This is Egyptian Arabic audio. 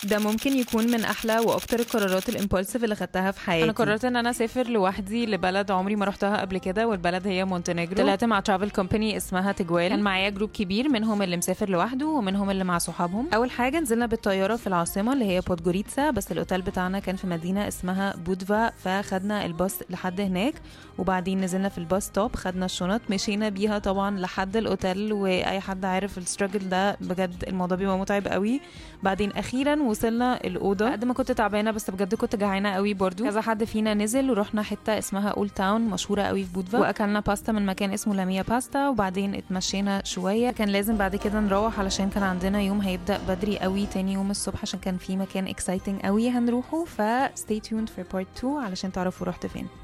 ده ممكن يكون من احلى واكتر القرارات الامبولسيف اللي خدتها في حياتي انا قررت ان انا اسافر لوحدي لبلد عمري ما رحتها قبل كده والبلد هي مونتينيجرو طلعت مع ترافل كومباني اسمها تجوال كان معايا جروب كبير منهم اللي مسافر لوحده ومنهم اللي مع صحابهم اول حاجه نزلنا بالطياره في العاصمه اللي هي بودجوريتسا بس الاوتيل بتاعنا كان في مدينه اسمها بودفا فخدنا الباص لحد هناك وبعدين نزلنا في الباص ستوب خدنا الشنط مشينا بيها طبعا لحد الاوتيل واي حد عارف الستراجل ده بجد الموضوع بيبقى متعب قوي بعدين اخيرا وصلنا الاوضه قد ما كنت تعبانه بس بجد كنت جعانه قوي برضو كذا حد فينا نزل ورحنا حته اسمها اول تاون مشهوره قوي في بودفا واكلنا باستا من مكان اسمه لاميا باستا وبعدين اتمشينا شويه كان لازم بعد كده نروح علشان كان عندنا يوم هيبدا بدري قوي تاني يوم الصبح عشان كان في مكان اكسايتنج قوي هنروحه فستي تيوند في بارت 2 علشان تعرفوا رحت فين